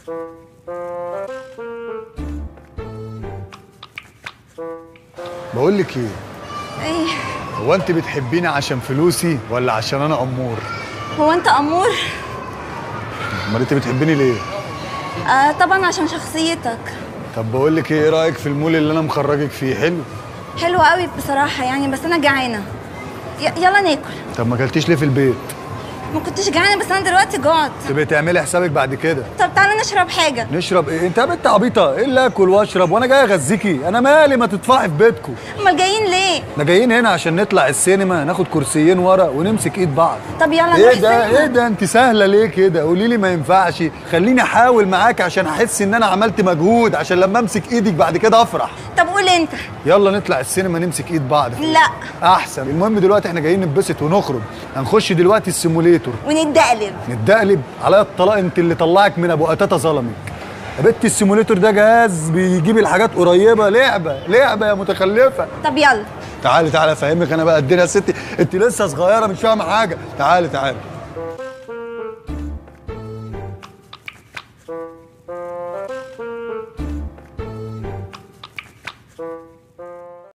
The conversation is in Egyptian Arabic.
بقول لك ايه ايه هو انت بتحبيني عشان فلوسي ولا عشان انا امور هو انت امور امال انت بتحبيني ليه آه طبعا عشان شخصيتك طب بقول لك ايه ايه رايك في المول اللي انا مخرجك فيه حلو حلو قوي بصراحه يعني بس انا جعانه ي- يلا ناكل طب ما اكلتيش ليه في البيت ما كنتش جعانه بس انا دلوقتي جعت تبقي تعملي حسابك بعد كده طب تعالى نشرب حاجه نشرب ايه انت يا بنت عبيطه ايه اللي اكل واشرب وانا جاي اغذيكي انا مالي ما تدفعي في بيتكم امال جايين ليه احنا جايين هنا عشان نطلع السينما ناخد كرسيين ورا ونمسك ايد بعض طب يلا نروح ايه ده سينما. ايه ده انت سهله ليه كده قولي لي ما ينفعش خليني احاول معاك عشان احس ان انا عملت مجهود عشان لما امسك ايدك بعد كده افرح طب قول انت يلا نطلع السينما نمسك ايد بعض لا احسن المهم دلوقتي احنا جايين نتبسط ونخرج هنخش دلوقتي السيموليتور ونتدقلب نتدقلب عليا الطلاق انت اللي طلعك من ابو قتاته ظلمك يا بنت السيموليتور ده جهاز بيجيب الحاجات قريبه لعبه لعبه يا متخلفه طب يلا تعالي تعالي افهمك انا بقى الدنيا يا ستي انت لسه صغيره مش فاهمه حاجه تعالي تعالي